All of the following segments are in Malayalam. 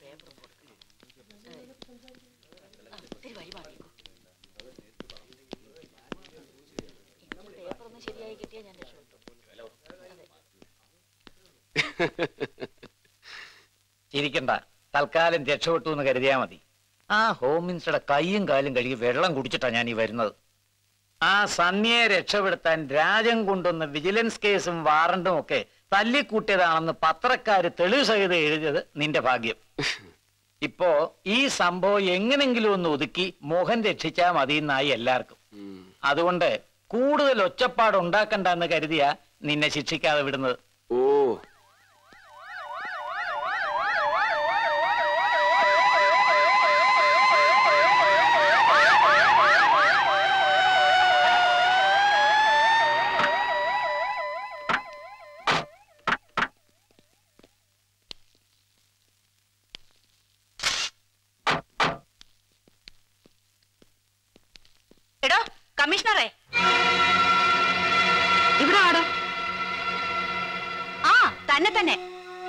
പേപ്പറും കൊടുക്കണം ആ, ഇത്തിരി വഴി മാറിക്കോ ഇന്ന് പേപ്പർ ഒന്ന് ശരിയായി കിട്ടിയാൽ ഞാൻ രക്ഷപ്പെട്ടു അതെ ചിരിക്കണ്ട തൽക്കാലം രക്ഷപ്പെട്ടു എന്ന് കരുതിയാ മതി ആ ഹോം മിനിസ്റ്ററുടെ കൈയും കാലും കഴുകി വെള്ളം കുടിച്ചിട്ടാ ഞാൻ ഈ വരുന്നത് ആ സന്യയെ രക്ഷപ്പെടുത്താൻ രാജൻ കൊണ്ടുവന്ന വിജിലൻസ് കേസും വാറണ്ടും ഒക്കെ തല്ലിക്കൂട്ടിയതാണെന്ന് പത്രക്കാര് തെളിവ് സഹിതം എഴുതിയത് നിന്റെ ഭാഗ്യം ഇപ്പോ ഈ സംഭവം എങ്ങനെങ്കിലും ഒന്ന് ഒതുക്കി മോഹൻ രക്ഷിച്ചാ മതി എന്നായി എല്ലാവർക്കും അതുകൊണ്ട് കൂടുതൽ ഒച്ചപ്പാട് ഉണ്ടാക്കണ്ട എന്ന് കരുതിയാ നിന്നെ ശിക്ഷിക്കാതെ വിടുന്നത് ഓ എടോ കമ്മീഷണറെ ഇവിടെ ആടോ ആ തന്നെ തന്നെ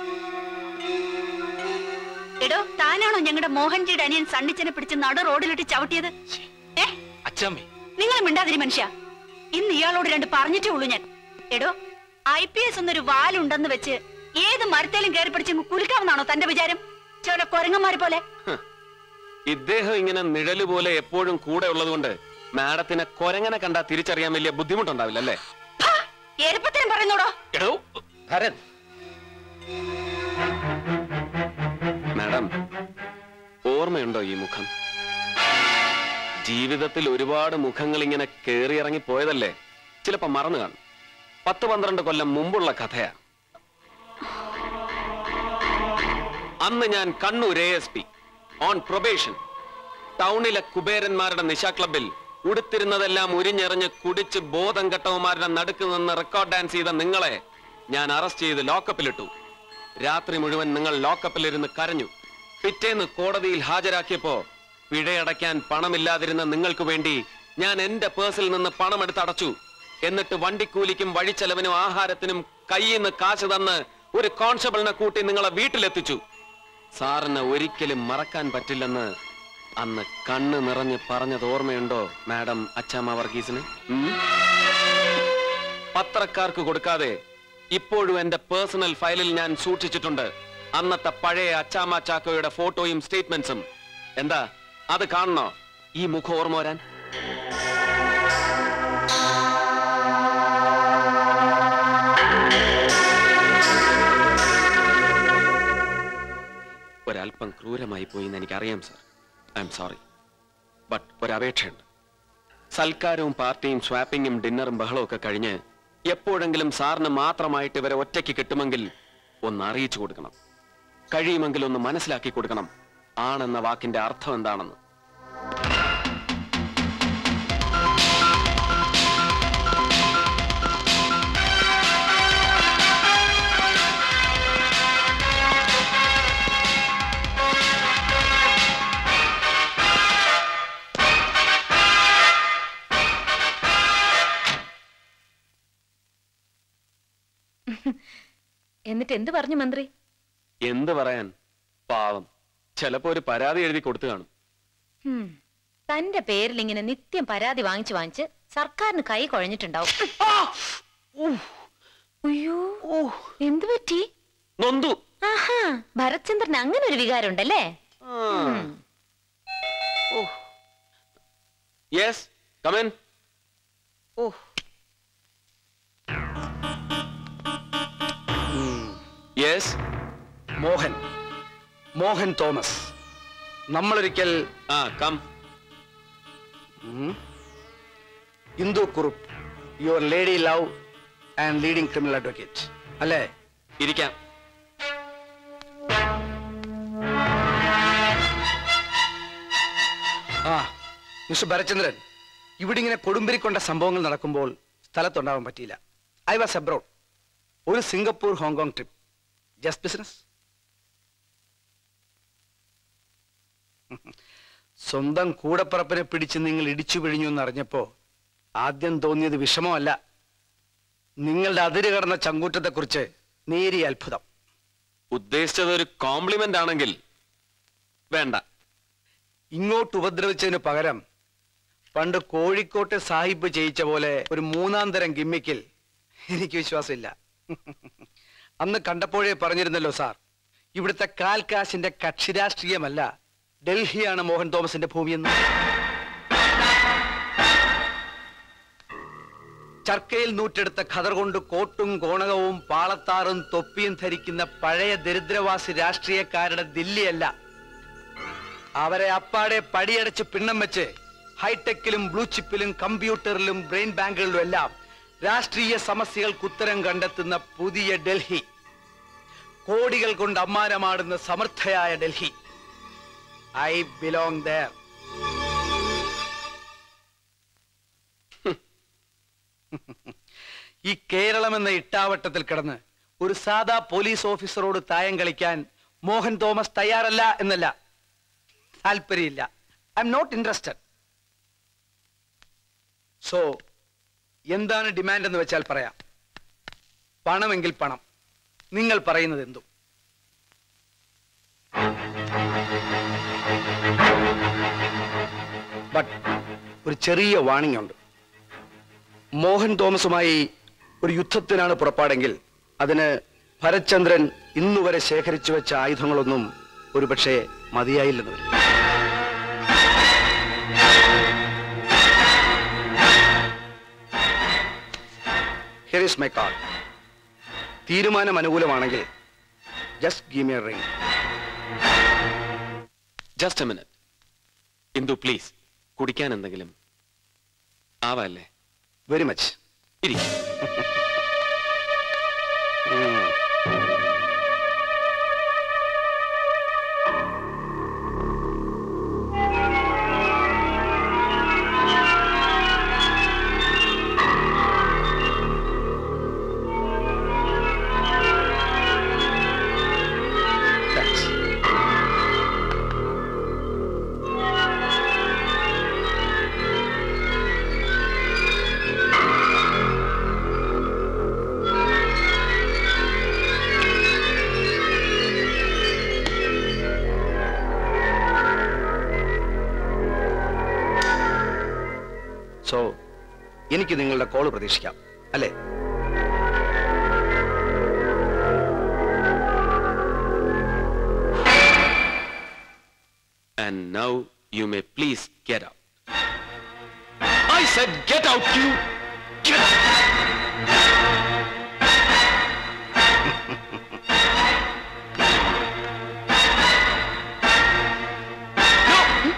എടോ താനാണോ ഞങ്ങളുടെ മോഹൻജിയുടെ അനിയൻ സണ്ണിച്ചനെ പിടിച്ച് നട റോഡിലിട്ട് ചവിട്ടിയത് ഏ അച്ചമ്മേ നിങ്ങൾ മിണ്ടാതിരി മനുഷ്യ ഇന്ന് ഇയാളോട് രണ്ട് പറഞ്ഞിട്ടേ ഉള്ളൂ ഞാൻ എടോ ഐ പി എസ് എന്നൊരു വാലുണ്ടെന്ന് വെച്ച് ഏത് മരത്തേലും കയറി പിടിച്ച് കുലുക്കാമെന്നാണോ തന്റെ വിചാരം ചില കൊരങ്ങന്മാരെ പോലെ ഇദ്ദേഹം ഇങ്ങനെ നിഴല് പോലെ എപ്പോഴും കൂടെ ഉള്ളതുകൊണ്ട് മാഡത്തിനെ കൊരങ്ങനെ കണ്ടാ തിരിച്ചറിയാൻ വലിയ ബുദ്ധിമുട്ടുണ്ടാവില്ല അല്ലേ ഹാ, എരുപ്പത്തിനും പറയുന്നോടോ എടോ ഭരത് മാഡം ഓർമ്മയുണ്ടോ ഈ മുഖം ജീവിതത്തിൽ ഒരുപാട് മുഖങ്ങൾ ഇങ്ങനെ കേറിയിറങ്ങി പോയതല്ലേ ചിലപ്പോ മറന്നു കാണും പത്ത് പന്ത്രണ്ട് കൊല്ലം മുമ്പുള്ള കഥയാ അന്ന് ഞാൻ Kannur A S P on probation ടൗണിലെ കുബേരന്മാരുടെ നിശാ ക്ലബിൽ ഉടുത്തിരുന്നതെല്ലാം ഉരിഞ്ഞെറിഞ്ഞ് കുടിച്ച് ബോധം കെട്ടവന്മാരുടെ നടുക്ക് നിന്ന് റെക്കോർഡ് ഡാൻസ് ചെയ്ത നിങ്ങളെ ഞാൻ അറസ്റ്റ് ചെയ്ത് ലോക്കപ്പിലിട്ടു രാത്രി മുഴുവൻ നിങ്ങൾ ലോക്കപ്പിലിരുന്ന് കരഞ്ഞു പിറ്റേന്ന് കോടതിയിൽ ഹാജരാക്കിയപ്പോ പിഴയടയ്ക്കാൻ പണമില്ലാതിരുന്ന നിങ്ങൾക്ക് വേണ്ടി ഞാൻ എന്റെ പേഴ്സിൽ നിന്ന് പണമെടുത്ത് അടച്ചു എന്നിട്ട് വണ്ടിക്കൂലിക്കും വഴിച്ചെലവിനും ആഹാരത്തിനും കയ്യിൽ നിന്ന് കാശ് തന്ന് ഒരു കോൺസ്റ്റബിളിനെ കൂട്ടി നിങ്ങളെ വീട്ടിലെത്തിച്ചു സാറിന് ഒരിക്കലും മറക്കാൻ പറ്റില്ലെന്ന് അന്ന് കണ്ണ് നിറഞ്ഞ് പറഞ്ഞത് ഓർമ്മയുണ്ടോ മാഡം അച്ചാമ്മ വർഗീസിന് ഉം? പത്രക്കാർക്ക് കൊടുക്കാതെ ഇപ്പോഴും എന്റെ പേഴ്സണൽ ഫയലിൽ ഞാൻ സൂക്ഷിച്ചിട്ടുണ്ട് അന്നത്തെ പഴയ അച്ചാമ്മ ചാക്കോയുടെ ഫോട്ടോയും സ്റ്റേറ്റ്മെന്റ്സും എന്താ അത് കാണണോ ഈ മുഖം ഓർമ്മ വരാൻ ഒരല്പം ക്രൂരമായി പോയി എന്ന് എനിക്കറിയാം sir I'm sorry but ഒരപേക്ഷയുണ്ട് സൽക്കാരവും പാർട്ടിയും സ്വാപ്പിങ്ങും ഡിന്നറും ബഹളവും ഒക്കെ കഴിഞ്ഞ് എപ്പോഴെങ്കിലും സാറിന് മാത്രമായിട്ട് ഇവരെ ഒറ്റയ്ക്ക് കിട്ടുമെങ്കിൽ ഒന്ന് അറിയിച്ചു കൊടുക്കണം കഴിയുമെങ്കിൽ ഒന്ന് മനസ്സിലാക്കി കൊടുക്കണം ആണെന്ന വാക്കിന്റെ അർത്ഥം എന്താണെന്ന് എന്നിട്ട് എന്ത് പറഞ്ഞു മന്ത്രി എന്ത് പറയാൻ പാവം ചിലപ്പോ ഒരു പരാതി എഴുതി കൊടുത്തു കാണും ഹും. തന്റെ പേരിൽ ഇങ്ങനെ നിത്യം പരാതി വാങ്ങിച്ചു വാങ്ങിച്ച് സർക്കാരിന് കൈ കുഴഞ്ഞിട്ടുണ്ടാവും അയ്യോ എന്തു പറ്റി നൊന്തു ആഹാ ഭരത്ചന്ദ്രന് അങ്ങനെ ഒരു വികാരം ഉണ്ടല്ലേ yes come on yes Mohan Mohan Thomas നമ്മളൊരിക്കൽ ആ come Indu Kurup your lady love and leading criminal advocate അല്ലേ ഇരിക്കാം ആ മിസ്റ്റർ ഭരചന്ദ്രൻ ഇവിടെ ഇങ്ങനെ കൊടുമ്പിരിക്കൊണ്ട സംഭവങ്ങൾ നടക്കുമ്പോൾ സ്ഥലത്തുണ്ടാവാൻ പറ്റിയില്ല ഐ വാസ് അബ്രോഡ് ഒരു Singapore Hong Kong trip just business സ്വന്തം കൂടപ്പറപ്പിനെ പിടിച്ച് നിങ്ങൾ ഇടിച്ചു പിഴിഞ്ഞു എന്നറിഞ്ഞപ്പോ ആദ്യം തോന്നിയത് വിഷമമല്ല നിങ്ങളുടെ അതിര് കടന്ന ചങ്കൂറ്റത്തെക്കുറിച്ച് നേരിയ അത്ഭുതം ഉദ്ദേശിച്ചത് ഒരു കോംപ്ലിമെന്റ് ആണെങ്കിൽ വേണ്ട ഇങ്ങോട്ട് ഉപദ്രവിച്ചതിന് പകരം പണ്ട് കോഴിക്കോട്ടെ സാഹിബ് ചെയ്യിച്ച പോലെ ഒരു മൂന്നാം തരം ഗിമ്മിക്കിൽ എനിക്ക് വിശ്വാസമില്ല അന്ന് കണ്ടപ്പോഴേ പറഞ്ഞിരുന്നല്ലോ സാർ ഇവിടുത്തെ കാൽ കാശിന്റെ കക്ഷി രാഷ്ട്രീയമല്ല ഡൽഹിയാണ് മോഹൻ തോമസിന്റെ ഭൂമിയെന്ന് ചർക്കയിൽ നൂറ്റെടുത്ത ഖദർ കൊണ്ട് കോട്ടും കോണകവും പാളത്താറും തൊപ്പിയും ധരിക്കുന്ന പഴയ ദരിദ്രവാസി രാഷ്ട്രീയക്കാരുടെ ദില്ലിയല്ല അവരെ അപ്പാടെ പടിയടച്ച് പിണ്ണം വെച്ച് ഹൈടെക്കിലും ബ്ലൂ ചിപ്പിലും കമ്പ്യൂട്ടറിലും ബ്രെയിൻ ബാങ്കുകളിലും എല്ലാം രാഷ്ട്രീയ സമസ്യകൾക്ക് ഉത്തരം കണ്ടെത്തുന്ന പുതിയ ഡൽഹി കോടികൾ കൊണ്ട് അമ്മാനമാടുന്ന സമർത്ഥയായ ഡൽഹി ഐ ബിലോങ് ദർ ഈ കേരളം എന്ന ഇട്ടാവട്ടത്തിൽ കിടന്ന് ഒരു സാധാ പോലീസ് ഓഫീസറോട് തായം കളിക്കാൻ മോഹൻ തോമസ് തയ്യാറല്ല എന്നല്ല താല്പര്യമില്ല I'm not interested so എന്താണ് ഡിമാൻഡ് എന്ന് വെച്ചാൽ പറയാം പണമെങ്കിൽ പണം നിങ്ങൾ പറയുന്നത് എന്തും ബട്ട് ഒരു ചെറിയ വാണിംഗ് ഉണ്ട് മോഹൻ തോമസുമായി ഒരു യുദ്ധത്തിനാണ് പുറപ്പാടെങ്കിൽ അതിന് ഭരത്ചന്ദ്രൻ ഇന്നുവരെ ശേഖരിച്ചു വെച്ച ആയുധങ്ങളൊന്നും ഒരുപക്ഷെ മതിയായില്ലെന്ന് വരും ഹിയർ ഈസ് മൈ കാർഡ് തീരുമാനം അനുകൂലമാണെങ്കിൽ just give me ring just a minute Indu please കുടിക്കാൻ എന്തെങ്കിലും ആവല്ലേ വെരി മച്ച് ഇരിക്കും താങ്ക്സ് സോ എനിക്ക് നിങ്ങളുടെ കോൾ പ്രതീക്ഷിക്കാം അല്ലേ And now you may please get out. I said get out, you! Get out! No!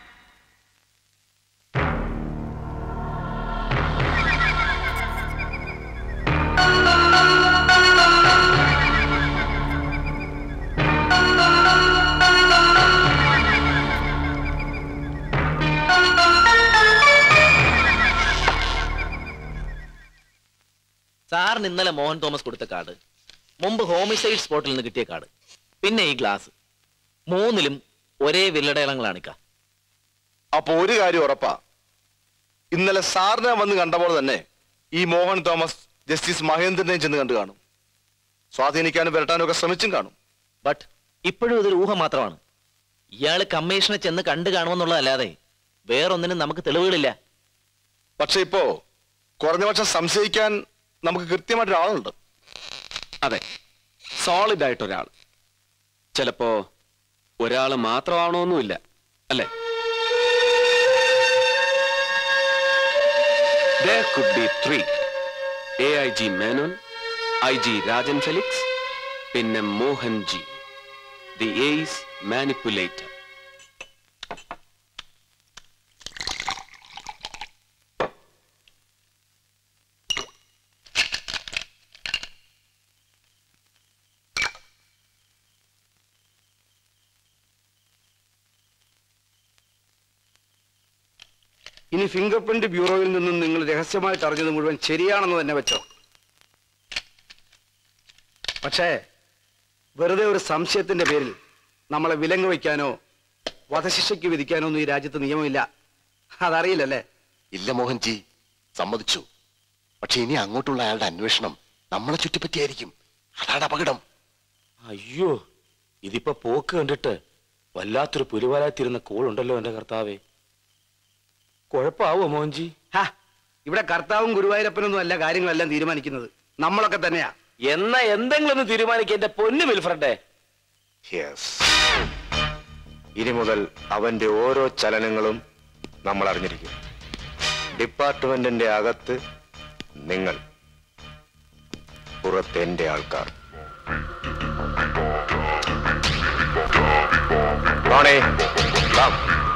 സാറിന് ഇന്നലെ മോഹൻ തോമസ് കൊടുത്ത കാർഡ് മുമ്പ് ഹോമിസൈഡ് സ്പോട്ടിൽ നിന്ന് കിട്ടിയ കാർഡ് പിന്നെ ഈ ഗ്ലാസ് മൂന്നിലും ഒരേ വില്ലടയാളങ്ങളാണിക്ക അപ്പൊ ഒരു കാര്യം ഉറപ്പാ ഇന്നലെ സാറിനെ വന്ന് കണ്ടപ്പോൾ തന്നെ ഈ മോഹൻ തോമസ് ജസ്റ്റിസ് മഹേന്ദ്രനെയും ചെന്ന് കണ്ടു കാണും സ്വാധീനിക്കാനും വരട്ടാനും ഒക്കെ ശ്രമിച്ചും കാണും ബട്ട് ഇപ്പോഴും ഇതൊരു ഊഹം മാത്രമാണ് ഇയാള് കമ്മീഷനെ ചെന്ന് കണ്ടു കാണുമെന്നുള്ളതല്ലാതെ വേറൊന്നിനും നമുക്ക് തെളിവുകളില്ല പക്ഷെ ഇപ്പോ കുറഞ്ഞ പക്ഷം സംശയിക്കാൻ നമുക്ക് കൃത്യമായിട്ടൊരു ആളുണ്ട് അതെ സോളിഡ് ആയിട്ട് ഒരാൾ ചിലപ്പോ ഒരാൾ മാത്രമാണോന്നുമില്ല അല്ലേ There could be three. A I G Menon I G Rajan Felix പിന്നെ Mohan G the ace manipulator ഇനി ഫിംഗർ പ്രിന്റ് ബ്യൂറോയിൽ നിന്നും നിങ്ങൾ രഹസ്യമായിട്ട് അറിഞ്ഞത് മുഴുവൻ ശരിയാണെന്ന് തന്നെ വെച്ചോ പക്ഷേ വെറുതെ ഒരു സംശയത്തിന്റെ പേരിൽ നമ്മളെ വിലങ്ങ് വയ്ക്കാനോ വധശിക്ഷയ്ക്ക് വിധിക്കാനോ ഒന്നും ഈ രാജ്യത്ത് നിയമമില്ല അതറിയില്ലല്ലേ ഇല്ല മോഹൻജി സമ്മതിച്ചു പക്ഷെ ഇനി അങ്ങോട്ടുള്ള അയാളുടെ അന്വേഷണം നമ്മളെ ചുറ്റിപ്പറ്റിയായിരിക്കും അതാണ് അപകടം അയ്യോ ഇതിപ്പോ പോക്ക് കണ്ടിട്ട് വല്ലാത്തൊരു പുലിവാലാത്തിരുന്ന കോളുണ്ടല്ലോ എന്റെ കർത്താവേ കുഴപ്പാവോ മോഹൻജി ഹാ ഇവിടെ കർത്താവും ഗുരുവായൂരപ്പനൊന്നും അല്ല കാര്യങ്ങളെല്ലാം തീരുമാനിക്കുന്നത് നമ്മളൊക്കെ തന്നെയാ എന്നാ എന്തെങ്കിലും ഒന്ന് തീരുമാനിക്കുക എന്റെ പൊന്നു വിൽഫ്രണ്ടേ യെസ് ഇനി മുതൽ അവന്റെ ഓരോ ചലനങ്ങളും നമ്മൾ അറിഞ്ഞിരിക്കും ഡിപ്പാർട്ട്മെന്റിന്റെ അകത്ത് നിങ്ങൾ പുറത്ത് എന്റെ ആൾക്കാർ റോണേ, come.